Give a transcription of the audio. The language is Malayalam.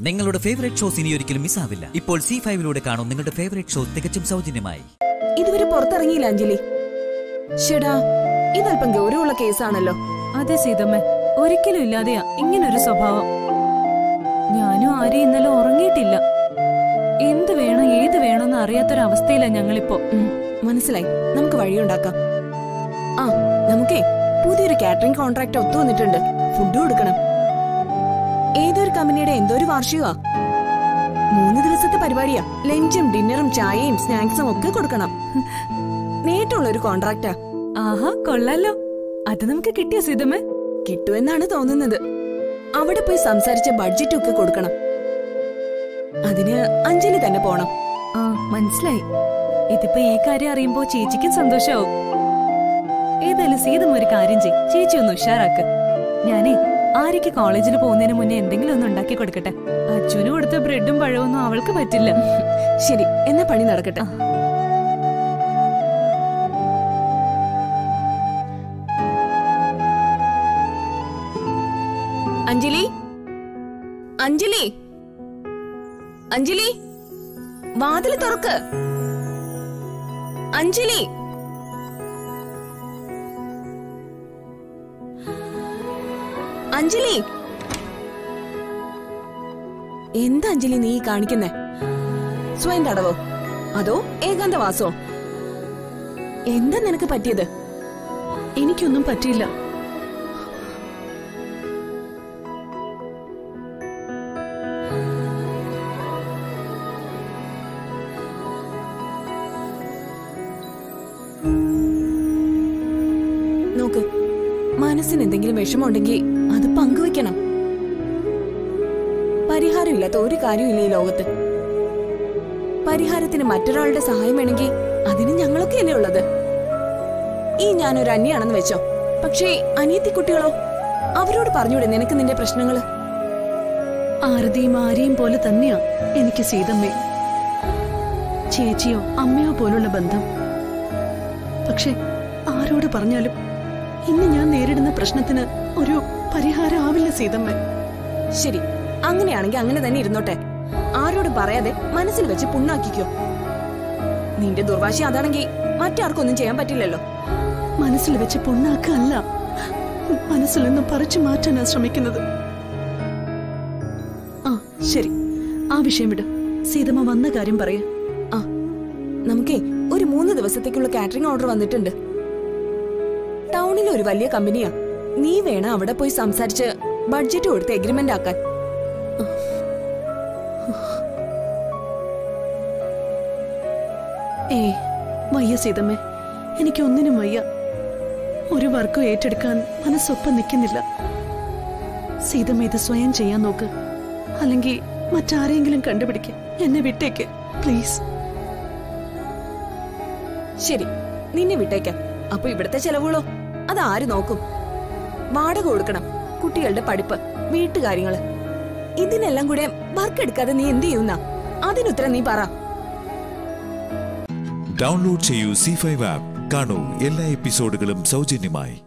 നിങ്ങളുടെ ഫേവറേറ്റ് ഷോസ് ഇനി ഒരിക്കലും മിസ്സാവില്ല ഇപ്പോൾ സി ഫൈവിലൂടെ കാണും നിങ്ങളുടെ ഫേവറേറ്റ് ഷോ തികച്ചും സൗജന്യമായി ഇതുവരെ പുറത്തിറങ്ങിയില്ല അഞ്ജലി ഷെടാ ഇതല്പം ഗൗരവമുള്ള കേസാണല്ലോ അതെ സീതമ്മ ഒരിക്കലും ഇല്ലാതെയാ ഇങ്ങനൊരു സ്വഭാവം ഞാനും ആരെയും ഇന്നലെ ഉറങ്ങിയിട്ടില്ല എന്ത് വേണം ഏത് വേണമെന്ന് അറിയാത്തൊരവസ്ഥയിലാ ഞങ്ങളിപ്പോ ഉം, മനസ്സിലായി നമുക്ക് വഴിയുണ്ടാക്കാം ആ നമുക്കേ പുതിയൊരു കാറ്ററിംഗ് കോൺട്രാക്ട് ഒത്തു വന്നിട്ടുണ്ട് ഫുഡ് കൊടുക്കണം ഏതൊരു കമ്പനിയുടെ എന്തോ ഒരു വാർഷികമാ മൂന്ന് ദിവസത്തെ പരിപാടിയാ ലഞ്ചും ഡിന്നറും ചായയും സ്നാക്സും ഒക്കെ കൊടുക്കണം നേട്ടമുള്ള ഒരു കോൺട്രാക്റ്റാ ആഹാ കൊള്ളാലോ അത് നമുക്ക് കിട്ടിയ സീതമ്മ കിട്ടുമെന്നാണ് തോന്നുന്നത് അവിടെ പോയി സംസാരിച്ച ബഡ്ജറ്റും ഒക്കെ കൊടുക്കണം അതിന് അഞ്ജലി തന്നെ പോണം ആ മനസ്സിലായി ഇതിപ്പോ ഈ കാര്യം അറിയുമ്പോ ചേച്ചിക്കും സന്തോഷാവും ഏതായാലും സീതമ്മ ഒരു കാര്യം ചെയ് ചേച്ചി ഒന്ന് ഉഷാറാക്ക് ഞാനേ ആര്യക്ക് കോളേജിൽ പോകുന്നതിന് മുന്നേ എന്തെങ്കിലും ഒന്ന് ഉണ്ടാക്കി കൊടുക്കട്ടെ അച്ഛന് കൊടുത്ത ബ്രെഡും പഴമൊന്നും അവൾക്ക് പറ്റില്ല ശരി എന്നാ പണി നടക്കട്ടെ അഞ്ജലി അഞ്ജലി അഞ്ജലി വാതിൽ തുറക്ക് അഞ്ജലി അഞ്ജലി എന്താ അഞ്ജലി നീ ഈ കാണിക്കുന്നേ സ്വയം തടവോ അതോ ഏകാന്തവാസോ എന്താ നിനക്ക് പറ്റിയത് എനിക്കൊന്നും പറ്റിയില്ല നോക്ക് മനസ്സിന് എന്തെങ്കിലും വിഷമമുണ്ടെങ്കിൽ അത് പങ്കുവെക്കണം പരിഹാരമില്ലാത്ത ഒരു കാര്യമില്ല ഈ ലോകത്ത് പരിഹാരത്തിന് മറ്റൊരാളുടെ സഹായം വേണമെങ്കിൽ അതിന് ഞങ്ങളൊക്കെയല്ലേ ഉള്ളത് ഈ ഞാനൊരു അന്യാണെന്ന് വെച്ചോ പക്ഷേ അനിയത്തി കുട്ടികളോ അവരോട് പറഞ്ഞൂടെ നിനക്ക് നിന്റെ പ്രശ്നങ്ങള് ആരതിയും ആരെയും പോലെ തന്നെയാ എനിക്ക് സീതമ്മേ ചേച്ചിയോ അമ്മയോ പോലുള്ള ബന്ധം പക്ഷെ ആരോട് പറഞ്ഞാലും ഇന്ന് ഞാൻ നേരിടുന്ന പ്രശ്നത്തിന് ഒരു പരിഹാരം ആവില്ല സീതമ്മ ശരി അങ്ങനെയാണെങ്കിൽ അങ്ങനെ തന്നെ ഇരുന്നോട്ടെ ആരോടും പറയാതെ മനസ്സിൽ വെച്ച് പുണ്ണാക്കിക്കോ നിന്റെ ദുർവാശി അതാണെങ്കിൽ മറ്റാർക്കൊന്നും ചെയ്യാൻ പറ്റില്ലല്ലോ മനസ്സിൽ വെച്ച് പൊണ്ണാക്കല്ല മനസ്സിൽ നിന്ന് പറിച്ചു മാറ്റാനാ ശ്രമിക്കുന്നത് ആ ശരി ആ വിഷയം വിട് സീതമ്മ വന്ന കാര്യം പറയാ ആ നമുക്കേ ഒരു മൂന്ന് ദിവസത്തേക്കുള്ള കാറ്ററിംഗ് ഓർഡർ വന്നിട്ടുണ്ട് ടൗണിലെ ഒരു വലിയ കമ്പനിയാ നീ വേണം അവിടെ പോയി സംസാരിച്ച് ബഡ്ജറ്റ് കൊടുത്ത് എഗ്രിമെന്റ് ആക്കാൻ ഏ വയ്യ സീതമ്മേ എനിക്ക് ഒന്നിനും വയ്യ ഒരു വർക്കും ഏറ്റെടുക്കാൻ മനസ്സൊപ്പം നിൽക്കുന്നില്ല സീതമ്മ ഇത് സ്വയം ചെയ്യാൻ നോക്ക് അല്ലെങ്കിൽ മറ്റാരെങ്കിലും കണ്ടുപിടിക്ക എന്നെ വിട്ടേക്ക് പ്ലീസ് ശരി നിന്നെ വിട്ടേക്കാം അപ്പൊ ഇവിടുത്തെ ചെലവുകളോ അത് ആര് നോക്കും വാടക കൊടുക്കണം കുട്ടികളുടെ പഠിപ്പ് വീട്ടുകാര്യങ്ങള് ഇതിനെല്ലാം കൂടെ വർക്ക് എടുക്കാതെ നീ എന്ത് ചെയ്യുന്ന അതിനുത്തരം നീ പറ ഡൗൺലോഡ് ചെയ്യൂ സി ഫൈവ് ആപ്പ് കാണൂ എല്ലാ എപ്പിസോഡുകളും സൗജന്യമായി